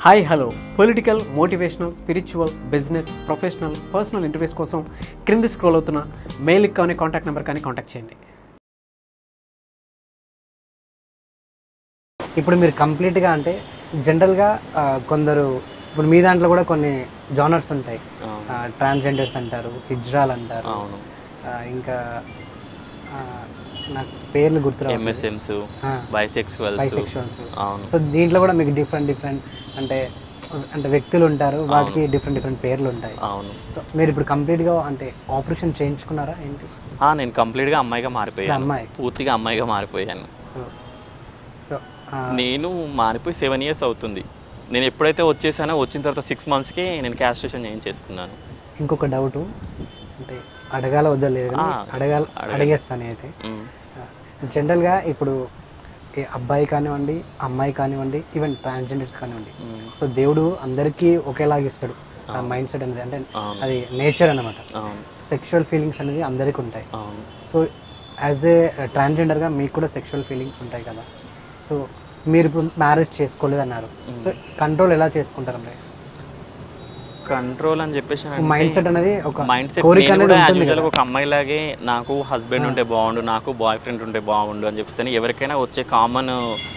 Hi hello political motivational spiritual business professional personal interviews కోసం క్రింది scroll అవుతున్న mail కానీ కాంటాక్ట్ నెంబర్ కానీ కాంటాక్ట్ చేయండి ఇప్పుడు మీరు కంప్లీట్గా అంటే జనరల్గా ఆ, కొందరు ఇప్పుడు మీ దాంట్లో కూడా కొన్ని జానర్స్ ఉంటాయి ట్రాన్స్జెండర్స్ అంటారు హిజ్రాల్ అంటారు అవును ఆ, ఇంకా ఆ, నాకు పేర్లు గుర్తురావు ఎంఎస్ఎమ్స్ బైసెక్సువల్స్ బైసెక్షువల్స్ అవును సో దీంట్లో కూడా మీకు డిఫరెంట్ డిఫరెంట్ అంటే అంటే వ్యక్తులు ఉంటారు వాటికి డిఫరెంట్ డిఫరెంట్ పేర్లు ఉంటాయి అవును సో మీరు ఇప్పుడు కంప్లీట్గా అంటే ఆపరేషన్ చేయించుకున్నారా ఏంటి ఆ, నేను కంప్లీట్గా అమ్మాయిగా మారిపోయాను అమ్మాయి పూర్తిగా అమ్మాయిగా మారిపోయాను సో సో ఆ, నేను మారిపోయి సెవెన్ ఇయర్స్ అవుతుంది నేను ఎప్పుడైతే వచ్చేసానో వచ్చిన తర్వాత సిక్స్ మంత్స్కి నేను క్యాస్ట్రేషన్ చేయించేసుకున్నాను ఇంకొక డౌట్ అంటే అడగాల వద్దా లేదు కానీ ఆ, అడగాల అడగండి. అడిగేస్తాను అయితే మ్, జనరల్గా ఇప్పుడు ఈ అబ్బాయి కానివ్వండి అమ్మాయి కానివ్వండి ఈవెన్ ట్రాన్స్జెండర్స్ కానివ్వండి మ్, సో దేవుడు అందరికీ ఒకేలాగా ఇస్తాడు ఆ మైండ్ సెట్ అనేది అంటే అవును. అది నేచర్ అనమాట అవును సెక్షువల్ ఫీలింగ్స్ అనేది అందరికీ ఉంటాయి అవును సో యాజ్ ఏ ట్రాన్స్జెండర్గా మీకు కూడా సెక్షువల్ ఫీలింగ్స్ ఉంటాయి కదా సో మీరు ఇప్పుడు మ్యారేజ్ చేసుకోలేదు అన్నారు సో కంట్రోల్ ఎలా చేసుకుంటారు మరి కంట్రోల్ అని చెప్పేసి మైండ్ సెట్ అనేది ఒక మైండ్ సెట్ కోరిక నేను అనేది కూడా ఉంటుంది యాజ్ ఒక అమ్మాయిలాగే నాకు హస్బెండ్ ఉంటే బాగుండు నాకు బాయ్ ఫ్రెండ్ ఉంటే బాగుండు అని చెప్తే ఎవరికైనా వచ్చే కామన్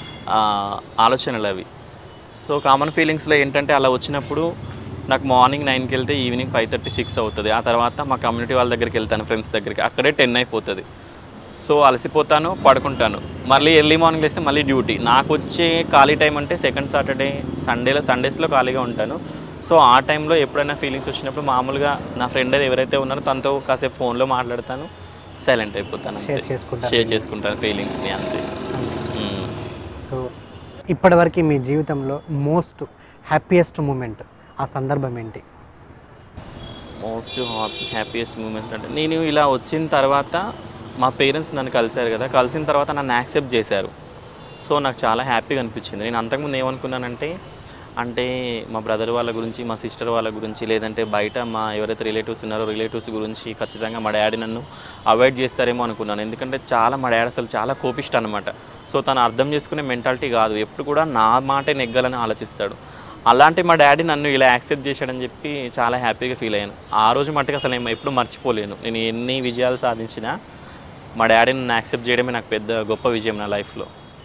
ఆలోచనలు అవి సో కామన్ ఫీలింగ్స్లో ఏంటంటే అలా వచ్చినప్పుడు నాకు మార్నింగ్ నైన్కి వెళ్తే ఈవినింగ్ ఫైవ్ థర్టీ సిక్స్ అవుతుంది ఆ తర్వాత మా కమ్యూనిటీ వాళ్ళ దగ్గరికి వెళ్తాను ఫ్రెండ్స్ దగ్గరికి అక్కడే టెన్ అయిపోతుంది సో అలసిపోతాను పడుకుంటాను మళ్ళీ ఎర్లీ మార్నింగ్ లేస్తే మళ్ళీ డ్యూటీ నాకు వచ్చే ఖాళీ టైం అంటే సెకండ్ సాటర్డే సండేలో సండేస్లో ఖాళీగా ఉంటాను సో ఆ టైంలో ఎప్పుడైనా ఫీలింగ్స్ వచ్చినప్పుడు మామూలుగా నా ఫ్రెండ్ అది ఎవరైతే ఉన్నారో తనతో కాసేపు ఫోన్లో మాట్లాడతాను సైలెంట్ అయిపోతాను షేర్ చేసుకుంటారు షేర్ చేసుకుంటాను ఫీలింగ్స్ని అంతే మ్మ్. సో ఇప్పటివరకు మీ జీవితంలో మోస్ట్ హ్యాపీయెస్ట్ మూమెంట్ ఆ సందర్భం ఏంటి మోస్ట్ హ్యాపీయెస్ట్ మూమెంట్ అంటే నేను ఇలా వచ్చిన తర్వాత మా పేరెంట్స్ నన్ను కలిశారు కదా కలిసిన తర్వాత నన్ను యాక్సెప్ట్ చేశారు సో నాకు చాలా హ్యాపీగా అనిపించింది నేను అంతకుముందు ఏమనుకున్నానంటే అంటే మా బ్రదర్ వాళ్ళ గురించి మా సిస్టర్ వాళ్ళ గురించి లేదంటే బయట మా ఎవరైతే రిలేటివ్స్ ఉన్నారో రిలేటివ్స్ గురించి ఖచ్చితంగా మా డాడీ నన్ను అవాయిడ్ చేస్తారేమో అనుకున్నాను ఎందుకంటే చాలా మా డాడీ అసలు చాలా కోపిష్ట అనమాట సో తను అర్థం చేసుకునే మెంటాలిటీ కాదు ఎప్పుడు కూడా నా మాటే నెగ్గాలని ఆలోచిస్తాడు అలాంటి మా డాడీ నన్ను ఇలా యాక్సెప్ట్ చేశాడని చెప్పి చాలా హ్యాపీగా ఫీల్ అయ్యాను ఆ రోజు మట్టుకు అసలు నేను ఎప్పుడు మర్చిపోలేను నేను ఎన్ని విజయాలు సాధించినా మా డాడీని నన్ను యాక్సెప్ట్ చేయడమే నాకు పెద్ద గొప్ప విజయం నా లైఫ్లో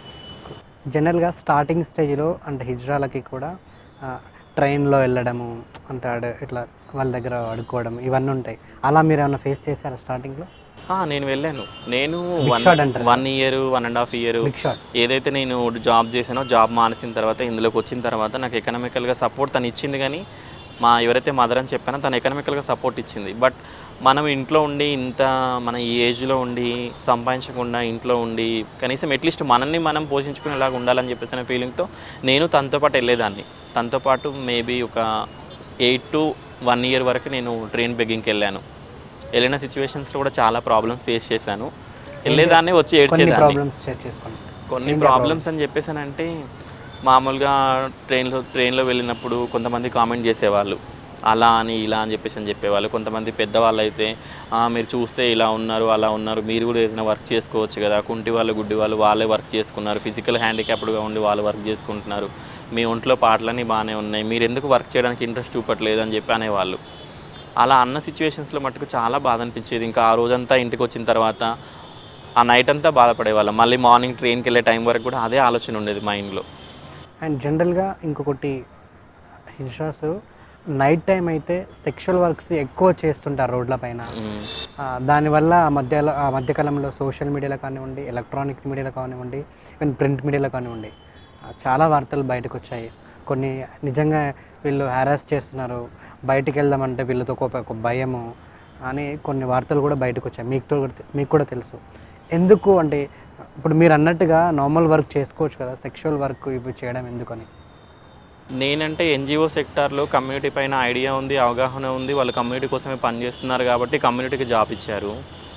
జనరల్గా స్టార్టింగ్ స్టేజ్లో అంటే హిజ్రాలకి కూడా ఆ, ట్రైన్లో వెళ్ళడము అంటే ఆడ ఇట్లా వాళ్ళ దగ్గర అడుక్కోవడం ఇవన్నీ ఉంటాయి అలా మీరు ఏమైనా ఫేస్ చేశారా స్టార్టింగ్లో ఆ, నేను వెళ్ళాను నేను Big shot అంటారు. One year one and half year big shot ఏదైతే నేను జాబ్ చేశానో జాబ్ మానేసిన తర్వాత ఇందులోకి వచ్చిన తర్వాత నాకు ఎకనామికల్గా సపోర్ట్ తను ఇచ్చింది కానీ మా ఎవరైతే మదర్ అని చెప్పానో తను ఎకనామికల్గా సపోర్ట్ ఇచ్చింది బట్ మనం ఇంట్లో ఉండి ఇంత మన ఈ ఏజ్లో ఉండి సంపాదించకుండా ఇంట్లో ఉండి కనీసం అట్లీస్ట్ మనల్ని మనం పోషించుకునేలాగా ఉండాలని చెప్పేసి అనే ఫీలింగ్తో నేను తనతో పాటు వెళ్ళేదాన్ని తనతో పాటు మేబీ ఒక ఎయిట్ టు వన్ ఇయర్ వరకు నేను ట్రైన్ బెగ్గింగ్కి వెళ్ళాను వెళ్ళిన సిచ్యువేషన్స్లో కూడా చాలా ప్రాబ్లమ్స్ ఫేస్ చేశాను వెళ్ళేదాన్ని వచ్చి కొన్ని ఏడ్చేదాన్ని ప్రాబ్లమ్స్ షేర్ చేసుకోండి కొన్ని ప్రాబ్లమ్స్ అని చెప్పేసానంటే మామూలుగా ట్రైన్లో ట్రైన్లో వెళ్ళినప్పుడు కొంతమంది కామెంట్ చేసేవాళ్ళు అలా అని ఇలా అని చెప్పేసి అని చెప్పేవాళ్ళు కొంతమంది పెద్దవాళ్ళు అయితే "ఆ, మీరు చూస్తే ఇలా ఉన్నారు అలా ఉన్నారు మీరు కూడా ఏదైనా వర్క్ చేసుకోవచ్చు కదా కుంటి వాళ్ళు గుడ్డి వాళ్ళు వాళ్ళే వర్క్ చేసుకున్నారు ఫిజికల్ హ్యాండిక్యాప్డ్గా ఉండి వాళ్ళు వర్క్ చేసుకుంటున్నారు మీ ఒంట్లో పాటలన్నీ బాగానే ఉన్నాయి మీరు ఎందుకు వర్క్ చేయడానికి ఇంట్రెస్ట్ చూపట్లేదు అని చెప్పి అనేవాళ్ళు అలా అన్న సిచ్యువేషన్స్లో మట్టుకు చాలా బాధ అనిపించేది ఇంకా ఆ రోజంతా ఇంటికి వచ్చిన తర్వాత ఆ నైట్ అంతా బాధపడేవాళ్ళం మళ్ళీ మార్నింగ్ ట్రైన్కి వెళ్ళే టైం వరకు కూడా అదే ఆలోచన ఉండేది మైండ్లో అండ్ జనరల్గా ఇంకొకటి హిజ్రాస్ నైట్ టైం అయితే సెక్షువల్ వర్క్స్ ఎక్కువ చేస్తుంటారు రోడ్ల పైన ఆ, దానివల్ల ఆ మధ్యలో ఆ మధ్యకాలంలో సోషల్ మీడియాలో కానివ్వండి ఎలక్ట్రానిక్ మీడియాలో కానివ్వండి ఈవెన్ ప్రింట్ మీడియాలో కానివ్వండి ఆ, చాలా వార్తలు బయటకు వచ్చాయి కొన్ని నిజంగా వీళ్ళు హ్యారాస్ చేస్తున్నారు బయటికి వెళ్దామంటే వీళ్ళతో ఒక ఒక భయము అని కొన్ని వార్తలు కూడా బయటకు వచ్చాయి మీకు కూడా తె- మీకు కూడా తెలుసు ఎందుకు అంటే ఇప్పుడు మీరు అన్నట్టుగా నార్మల్ వర్క్ చేసుకోవచ్చు కదా సెక్షువల్ వర్క్ ఇప్పుడు చేయడం ఎందుకని నేనంటే ఎన్జిఓ సెక్టార్లో కమ్యూనిటీ పైన ఐడియా ఉంది అవగాహన ఉంది వాళ్ళు కమ్యూనిటీ కోసమే పనిచేస్తున్నారు కాబట్టి కమ్యూనిటీకి జాబ్ ఇచ్చారు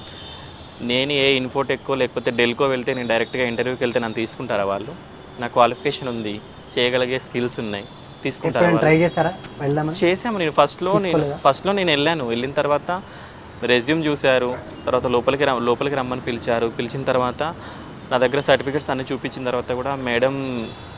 నేను ఏ ఇన్ఫోటెక్కో లేకపోతే డెల్కో వెళ్తే నేను డైరెక్ట్గా ఇంటర్వ్యూకి వెళ్తే నన్ను తీసుకుంటారా వాళ్ళు నా క్వాలిఫికేషన్ ఉంది చేయగలిగే స్కిల్స్ ఉన్నాయి తీసుకుంటారా ఎప్పుడైనా వాళ్ళు? ట్రై చేశారా వెళ్దామని చేసాము నేను ఫస్ట్లో నేను ఫస్ట్లో నేను వెళ్ళాను వెళ్ళిన తర్వాత రెజ్యూమ్ చూశారు తర్వాత లోపలికి ర లోపలికి రమ్మని పిలిచారు పిలిచిన తర్వాత నా దగ్గర సర్టిఫికేట్స్ అన్ని చూపించిన తర్వాత కూడా మేడం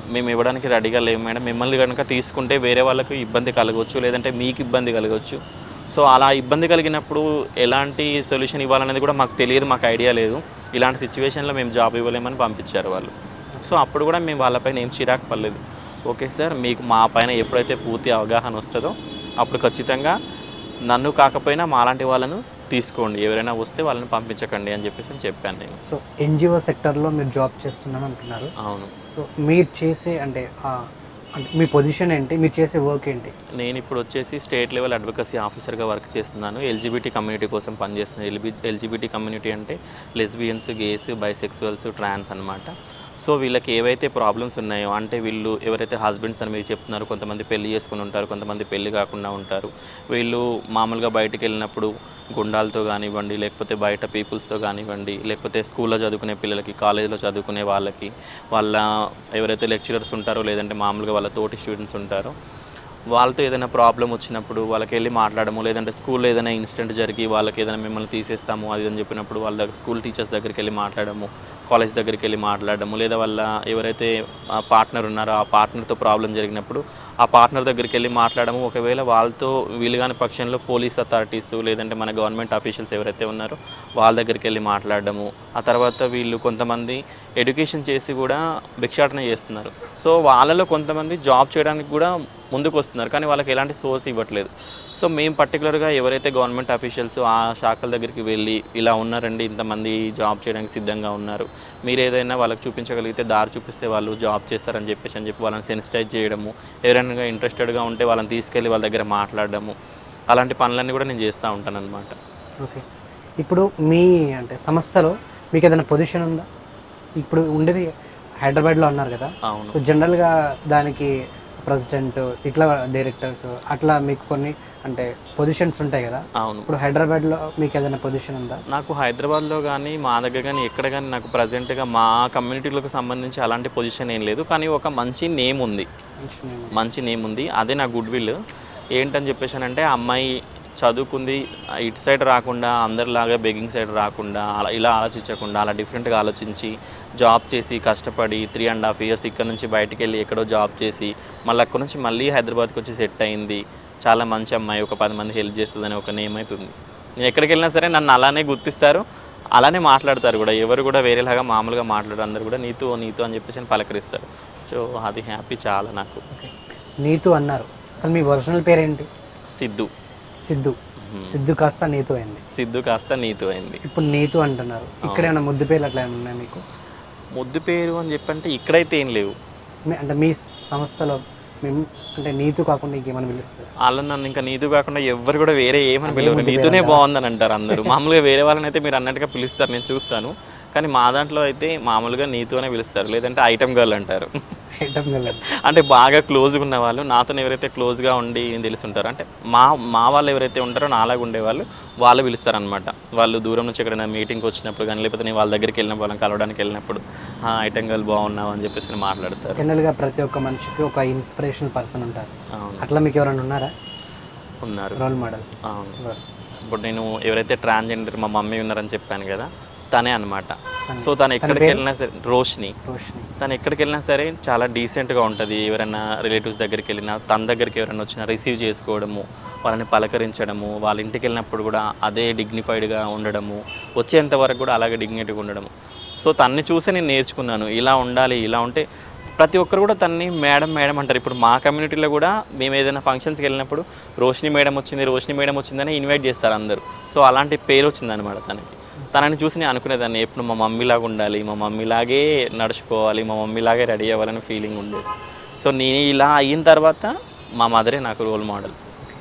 మేము ఇవ్వడానికి రెడీగా లేము మేడం మిమ్మల్ని కనుక తీసుకుంటే వేరే వాళ్ళకు ఇబ్బంది కలగవచ్చు లేదంటే మీకు ఇబ్బంది కలగవచ్చు సో అలా ఇబ్బంది కలిగినప్పుడు ఎలాంటి సొల్యూషన్ ఇవ్వాలనేది కూడా మాకు తెలియదు మాకు ఐడియా లేదు ఇలాంటి సిచ్యువేషన్లో మేము జాబ్ ఇవ్వలేమని పంపించారు వాళ్ళు సో అప్పుడు కూడా మేము వాళ్ళపైన ఏం చిరాకు పడలేదు ఓకే సార్ మీకు మా పైన ఎప్పుడైతే పూర్తి అవగాహన వస్తుందో అప్పుడు ఖచ్చితంగా నన్ను కాకపోయినా మాలాంటి వాళ్ళను తీసుకోండి ఎవరైనా వస్తే వాళ్ళని పంపించకండి అని చెప్పేసి అని చెప్పాను నేను సో ఎన్జిఓ సెక్టర్లో మీరు జాబ్ చేస్తున్నాను అంటున్నారు అవును సో మీరు చేసే అంటే ఆ, అంటే మీ పొజిషన్ ఏంటి మీరు చేసే వర్క్ ఏంటి నేను ఇప్పుడు వచ్చేసి స్టేట్ లెవెల్ అడ్వకసీ ఆఫీసర్గా వర్క్ చేస్తున్నాను ఎల్జిబిటీ కమ్యూనిటీ కోసం పనిచేస్తున్నాను ఎల్బి ఎల్జిబిటీ కమ్యూనిటీ అంటే లెస్బియన్స్ గేస్ బైసెక్సువల్స్ ట్రాన్స్ అన్నమాట సో వీళ్ళకి ఏవైతే ప్రాబ్లమ్స్ ఉన్నాయో అంటే వీళ్ళు ఎవరైతే హస్బెండ్స్ అని మీరు చెప్తున్నారు కొంతమంది పెళ్లి చేసుకుని ఉంటారు కొంతమంది పెళ్లి కాకుండా ఉంటారు వీళ్ళు మామూలుగా బయటికి వెళ్ళినప్పుడు గుండాలతో కానివ్వండి లేకపోతే బయట పీపుల్స్తో కానివ్వండి లేకపోతే స్కూల్లో చదువుకునే పిల్లలకి కాలేజీలో చదువుకునే వాళ్ళకి వాళ్ళ ఎవరైతే లెక్చరర్స్ ఉంటారో లేదంటే మామూలుగా వాళ్ళ తోటి స్టూడెంట్స్ ఉంటారో వాళ్ళతో ఏదైనా ప్రాబ్లం వచ్చినప్పుడు వాళ్ళకి వెళ్ళి మాట్లాడము లేదంటే స్కూల్లో ఏదైనా ఇన్సిడెంట్ జరిగి వాళ్ళకి ఏదైనా మిమ్మల్ని తీసేస్తాము అది అని చెప్పినప్పుడు వాళ్ళ దగ్గర స్కూల్ టీచర్స్ దగ్గరికి వెళ్ళి మాట్లాడము కాలేజ్ దగ్గరికి వెళ్ళి మాట్లాడము లేదా వాళ్ళ ఎవరైతే పార్ట్నర్ ఉన్నారో ఆ పార్ట్నర్తో ప్రాబ్లం జరిగినప్పుడు ఆ పార్ట్నర్ దగ్గరికి వెళ్ళి మాట్లాడము ఒకవేళ వాళ్ళతో వీలు కాని పక్షంలో పోలీస్ అథారిటీస్ లేదంటే మన గవర్నమెంట్ అఫీషియల్స్ ఎవరైతే ఉన్నారో వాళ్ళ దగ్గరికి వెళ్ళి మాట్లాడడము ఆ తర్వాత వీళ్ళు కొంతమంది ఎడ్యుకేషన్ చేసి కూడా భిక్షాటన చేస్తున్నారు సో వాళ్ళలో కొంతమంది జాబ్ చేయడానికి కూడా ముందుకు వస్తున్నారు కానీ వాళ్ళకి ఎలాంటి సోర్స్ ఇవ్వట్లేదు సో మేము పర్టికులర్గా ఎవరైతే గవర్నమెంట్ అఫీషియల్స్ ఆ శాఖల దగ్గరికి వెళ్ళి ఇలా ఉన్నారండి ఇంతమంది జాబ్ చేయడానికి సిద్ధంగా ఉన్నారు మీరు ఏదైనా వాళ్ళకి చూపించగలిగితే దారి చూపిస్తే వాళ్ళు జాబ్ చేస్తారని చెప్పేసి అని చెప్పి వాళ్ళని సెన్సిటైజ్ చేయడము ఎవరైనా ఇంట్రెస్టెడ్గా ఉంటే వాళ్ళని తీసుకెళ్ళి వాళ్ళ దగ్గర మాట్లాడడము అలాంటి పనులన్నీ కూడా నేను చేస్తూ ఉంటాను అనమాట ఓకే ఇప్పుడు మీ అంటే సంస్థలో మీకు ఏదైనా పొజిషన్ ఉందా ఇప్పుడు ఉండేది హైదరాబాద్లో ఉన్నారు కదా అవును సో జనరల్గా దానికి ప్రెసిడెంట్ ఇట్లా డైరెక్టర్స్ అట్లా మీకు కొన్ని అంటే పొజిషన్స్ ఉంటాయి కదా అవును ఇప్పుడు హైదరాబాద్లో మీకు ఏదైనా పొజిషన్ ఉందా నాకు హైదరాబాద్లో కానీ మా దగ్గర కానీ ఎక్కడ కానీ నాకు ప్రజెంట్గా మా కమ్యూనిటీలకు సంబంధించి అలాంటి పొజిషన్ ఏం లేదు కానీ ఒక మంచి నేమ్ ఉంది Mention ఏమి- మంచి నేమ్ ఉంది అదే నా గుడ్ విల్ ఏంటని చెప్పేసానంటే ఆ అమ్మాయి చదువుకుంది ఇటు సైడ్ రాకుండా అందరిలాగా బెగింగ్ సైడ్ రాకుండా అలా ఇలా ఆలోచించకుండా అలా డిఫరెంట్గా ఆలోచించి జాబ్ చేసి కష్టపడి త్రీ అండ్ హాఫ్ ఇయర్స్ ఇక్కడ నుంచి బయటికి వెళ్ళి ఎక్కడో జాబ్ చేసి మళ్ళీ అక్కడ నుంచి మళ్ళీ హైదరాబాద్కి వచ్చి సెట్ అయింది చాలా మంచి అమ్మాయి ఒక పది మంది హెల్ప్ చేస్తుందని ఒక నేమ్ అవుతుంది నేను ఎక్కడికి వెళ్ళినా సరే నన్ను అలానే గుర్తిస్తారు అలానే మాట్లాడతారు కూడా ఎవరు కూడా వేరేలాగా మామూలుగా మాట్లాడరు అందరు కూడా నీతో నీతో అని చెప్పేసి అని పలకరిస్తారు సో అది హ్యాపీ చాలా నాకు ఓకే నీతు అన్నారు అసలు మీ ఒరిజినల్ పేరేంటి సిద్ధు సిద్ధు సిద్ధు కాస్త నీతు అయింది సిద్ధు కాస్త నీతు అయింది ఇప్పుడు నీతు అంటున్నారు ఇక్కడ ఏమైనా ముద్దు పేర్లు అట్లా ఏమైనా ఉన్నాయి మీకు ముద్దు పేరు అని చెప్పంటే ఇక్కడైతే ఏం లేవు మీ- అంటే మీ సంస్థలో మేము అంటే నీతు కాకుండా ఇంకేమైనా పిలుస్తారు వాళ్ళు నన్ను ఇంకా నీతు కాకుండా ఎవ్వరు కూడా వేరే ఏమని పిలవరు నీతునే బాగుందని అంటారు అందరూ మామూలుగా వేరే వాళ్ళని అయితే మీరు అన్నట్టుగా పిలుస్తారు నేను చూస్తాను కానీ మా దాంట్లో అయితే మామూలుగా నీతు అనే పిలుస్తారు లేదంటే ఐటమ్ గర్ల్ అంటారు ఐటమ్ గల అంటే బాగా క్లోజ్గా ఉన్న వాళ్ళు నాతో ఎవరైతే క్లోజ్గా ఉండి తెలుసుంటారో అంటే మా మా వాళ్ళు ఎవరైతే ఉంటారో నాలాగా ఉండేవాళ్ళు వాళ్ళు పిలుస్తారనమాట వాళ్ళు దూరం నుంచి ఎక్కడైనా మీటింగ్కి వచ్చినప్పుడు కానీ లేకపోతే నేను వాళ్ళ దగ్గరికి వెళ్ళినప్పుడు వాళ్ళని కలవడానికి వెళ్ళినప్పుడు ఐటమ్ గర్ల్ బాగున్నావు అని చెప్పేసి నేను మాట్లాడతారు జనరల్గా ప్రతి ఒక్క మనిషికి ఒక ఇన్స్పిరేషనల్ పర్సన్ ఉంటారు అవును అట్లా మీకు ఎవరైనా ఉన్నారా ఉన్నారు రోల్ మోడల్ అవును ఇప్పుడు నేను ఎవరైతే ట్రాన్స్జెండర్ మా మమ్మీ ఉన్నారని చెప్పాను కదా తనే అనమాట సో తను ఎక్కడికి వెళ్ళినా సరే రోష్ని రోషిని తను ఎక్కడికి వెళ్ళినా సరే చాలా డీసెంట్గా ఉంటుంది ఎవరైనా రిలేటివ్స్ దగ్గరికి వెళ్ళినా తన దగ్గరికి ఎవరైనా వచ్చినా రిసీవ్ చేసుకోవడము వాళ్ళని పలకరించడము వాళ్ళ ఇంటికి వెళ్ళినప్పుడు కూడా అదే డిగ్నిఫైడ్గా ఉండడము వచ్చేంత వరకు కూడా అలాగే డిగ్నిటీగా ఉండడము సో తన్ని చూసి నేను నేర్చుకున్నాను ఇలా ఉండాలి ఇలా ఉంటే ప్రతి ఒక్కరు కూడా తన్ని మేడం మేడం అంటారు ఇప్పుడు మా కమ్యూనిటీలో కూడా మేము ఏదైనా ఫంక్షన్స్కి వెళ్ళినప్పుడు రోషిని మేడం వచ్చింది రోషిని మేడం వచ్చిందని ఇన్వైట్ చేస్తారు అందరూ సో అలాంటి పేరు వచ్చిందనమాట తనకి తనని చూసి నేను అనుకునేదాన్ని ఎప్పుడు మా మమ్మీలాగా ఉండాలి మా మమ్మీలాగే నడుచుకోవాలి మా మమ్మీలాగే రెడీ అవ్వాలని ఫీలింగ్ ఉండేది సో నేను ఇలా అయిన తర్వాత మా మదరే నాకు రోల్ మోడల్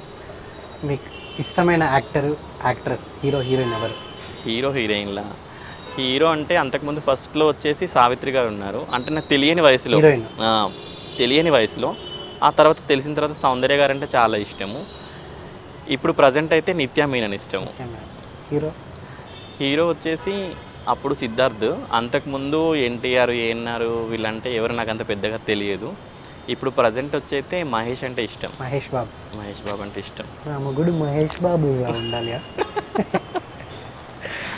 మీకు ఇష్టమైన యాక్టర్ యాక్ట్రెస్ హీరో హీరోయిన్ ఎవరు హీరో హీరోయిన్లా హీరో అంటే అంతకుముందు ఫస్ట్లో వచ్చేసి సావిత్రి గారు ఉన్నారు అంటే నాకు తెలియని వయసులో హీరోయిన్ ఆ, తెలియని వయసులో ఆ తర్వాత తెలిసిన తర్వాత సౌందర్య గారు అంటే చాలా ఇష్టము ఇప్పుడు ప్రజెంట్ అయితే నిత్యా మీనన్ ఇష్టము హీరో హీరో వచ్చేసి అప్పుడు సిద్ధార్థ్ అంతకుముందు ఎన్టీఆర్ ఏఎన్ఆర్ వీళ్ళంటే ఎవరు నాకు అంత పెద్దగా తెలియదు ఇప్పుడు ప్రజెంట్ వచ్చైతే మహేష్ అంటే ఇష్టం మహేష్ బాబు మహేష్ బాబు అంటే ఇష్టం రామగుడు మహేష్ బాబు ఇలా ఉండాలి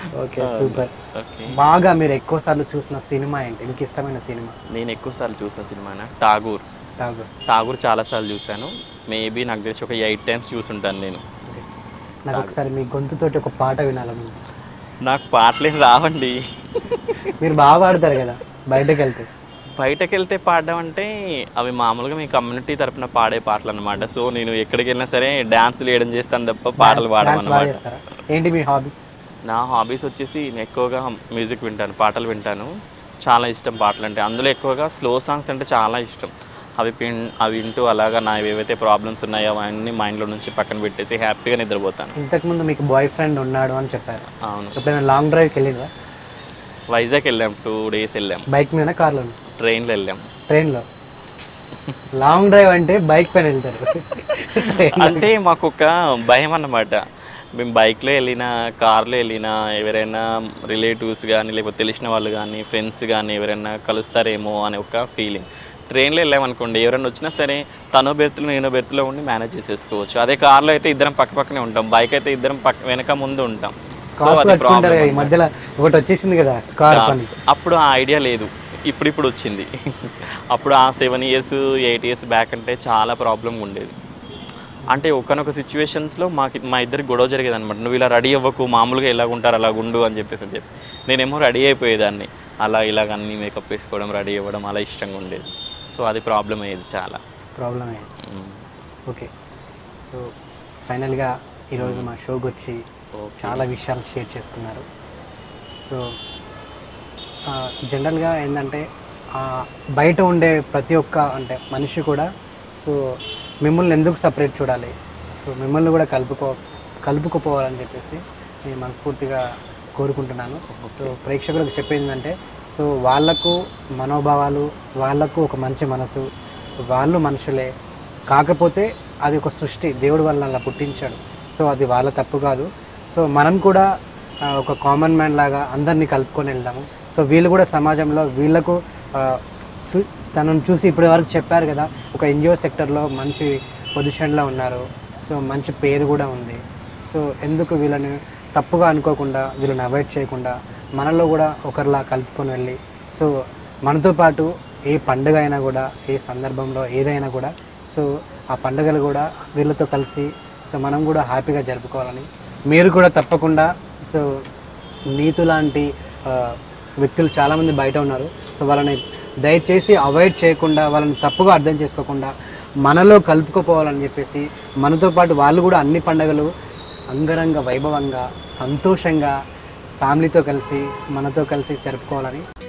ఓకే సూపర్ ఓకే బాగా మీరు ఎక్కువ సార్లు చూసిన సినిమా ఏంటి మీకు ఇష్టమైన సినిమా నేను ఎక్కువసార్లు చూసిన సినిమానా ఠాగూర్ ఠాగూర్ ఠాగూర్ చాలాసార్లు చూశాను మేబీ నాకు తెలిసి ఒక ఎయిట్ టైమ్స్ చూసుంటాను నేను ఓకే. నాకు ఒకసారి మీ గొంతుతోటి ఒక పాట వినాలని ఉంది. నాకు పాటలేం రావండి మీరు బాగా పాడతారు కదా బయటకు వెళ్తే బయటకు వెళ్తే పాడడం అంటే అవి మామూలుగా మీ కమ్యూనిటీ తరపున పాడే పాటలు అనమాట సో నేను ఎక్కడికి వెళ్ళినా సరే డ్యాన్స్లు వేయడం చేస్తాను తప్ప పాటలు పాడడం డాన్స్ బాగా అనమాట చేస్తారా ఏంటి మీ హాబీస్ నా హాబీస్ వచ్చేసి నేను ఎక్కువగా మ్యూజిక్ వింటాను పాటలు వింటాను చాలా ఇష్టం పాటలు అంటే అందులో ఎక్కువగా స్లో సాంగ్స్ అంటే చాలా ఇష్టం అవి పిన్ అవి వింటూ అలాగా నా ఏవైతే ప్రాబ్లమ్స్ ఉన్నాయో అవన్నీ మైండ్లో నుంచి పక్కన పెట్టేసి హ్యాపీగా నిద్రపోతాను ఇంతకుముందు మీకు బాయ్ ఫ్రెండ్ ఉన్నాడు అని చెప్పారు అవును ఎప్పుడైనా లాంగ్ డ్రైవ్కి వెళ్ళిందా వైజాగ్ వెళ్ళాం టూ డేస్ వెళ్ళాం బైక్ మీద కార్లో ట్రైన్లో వెళ్ళాం ట్రైన్లో లాంగ్ డ్రైవ్ అంటే బైక్ పైన వెళ్తారు అంటే మాకు ఒక భయం అన్నమాట మేము బైక్లో వెళ్ళినా కార్లో వెళ్ళినా ఎవరైనా రిలేటివ్స్ కానీ లేకపోతే తెలిసిన వాళ్ళు కానీ ఫ్రెండ్స్ కానీ ఎవరైనా కలుస్తారేమో అనే ఒక ఫీలింగ్ ట్రైన్లో వెళ్ళామనుకోండి ఎవరైనా వచ్చినా సరే తనో బెర్త్లో నేనో బెర్త్లో ఉండి మేనేజ్ చేసేసుకోవచ్చు అదే కార్లో అయితే ఇద్దరం పక్క పక్కనే ఉంటాం బైక్ అయితే ఇద్దరం పక్క వెనక ముందు ఉంటాం సో కార్ అది కట్టుకుంటారు ప్రాబ్లం కదా, ఈ మధ్యలో ఒకటి వచ్చేసింది కదా కార్ పని అప్పుడు ఆ ఐడియా లేదు ఇప్పుడు ఇప్పుడు వచ్చింది అప్పుడు ఆ seven years eight years back అంటే చాలా ప్రాబ్లం ఉండేది అంటే ఒకనొక సిచ్యువేషన్స్లో మాకు మా ఇద్దరికి గొడవ జరిగేది అనమాట నువ్వు ఇలా రెడీ అవ్వకు మామూలుగా ఎలా ఉంటారు అలా ఉండు అని చెప్పేసి అని చెప్పి నేనేమో రెడీ అయిపోయేదాన్ని అలా ఇలాగ అన్ని మేకప్ వేసుకోవడం రెడీ అవ్వడం అలా ఇష్టంగా ఉండేది సో అది ప్రాబ్లం అయ్యేది చాలా ప్రాబ్లం మ్మ్. ఓకే సో ఫైనల్గా ఈరోజు మా షోకి వచ్చి ఓకే. చాలా విషయాలు షేర్ చేసుకున్నారు సో ఆ, జనరల్గా ఏంటంటే ఆ, బయట ఉండే ప్రతి ఒక్క అంటే మనిషి కూడా సో మిమ్మల్ని ఎందుకు సపరేట్ చూడాలి సో మిమ్మల్ని కూడా కలుపుకో కలుపుకుపోవాలని చెప్పేసి నేను మనస్ఫూర్తిగా కోరుకుంటున్నాను సో ప్రేక్షకులకు చెప్పేది ఏంటంటే సో వాళ్ళకు మనోభావాలు వాళ్ళకు ఒక మంచి మనసు వాళ్ళు మనుషులే కాకపోతే అది ఒక సృష్టి దేవుడు వాళ్ళని అలా పుట్టించాడు సో అది వాళ్ళ తప్పు కాదు సో మనం కూడా ఆ, ఒక కామన్ మ్యాన్ లాగా అందరినీ కలుపుకొని వెళ్దాము సో వీళ్ళు కూడా సమాజంలో వీళ్ళకు ఆ, చూ తనను చూసి ఇప్పటి వరకు చెప్పారు కదా ఒక ఎన్జిఓ సెక్టర్లో మంచి పొజిషన్లో ఉన్నారు సో మంచి పేరు కూడా ఉంది సో ఎందుకు వీళ్ళని తప్పుగా అనుకోకుండా వీళ్ళని అవాయిడ్ చేయకుండా మనలో కూడా ఒకరిలా కలుపుకొని వెళ్ళి సో మనతో పాటు ఏ పండుగ అయినా కూడా ఏ సందర్భంలో ఏదైనా కూడా సో ఆ పండుగలు కూడా వీళ్ళతో కలిసి సో మనం కూడా హ్యాపీగా జరుపుకోవాలని మీరు కూడా తప్పకుండా సో నీతు లాంటి ఆ, వ్యక్తులు చాలామంది బయట ఉన్నారు సో వాళ్ళని దయచేసి అవాయిడ్ చేయకుండా వాళ్ళని తప్పుగా అర్థం చేసుకోకుండా మనలో కలుపుకోపోవాలని చెప్పేసి మనతో పాటు వాళ్ళు కూడా అన్ని పండుగలు అంగరంగ వైభవంగా సంతోషంగా ఫ్యామిలీతో కలిసి మనతో కలిసి జరుపుకోవాలని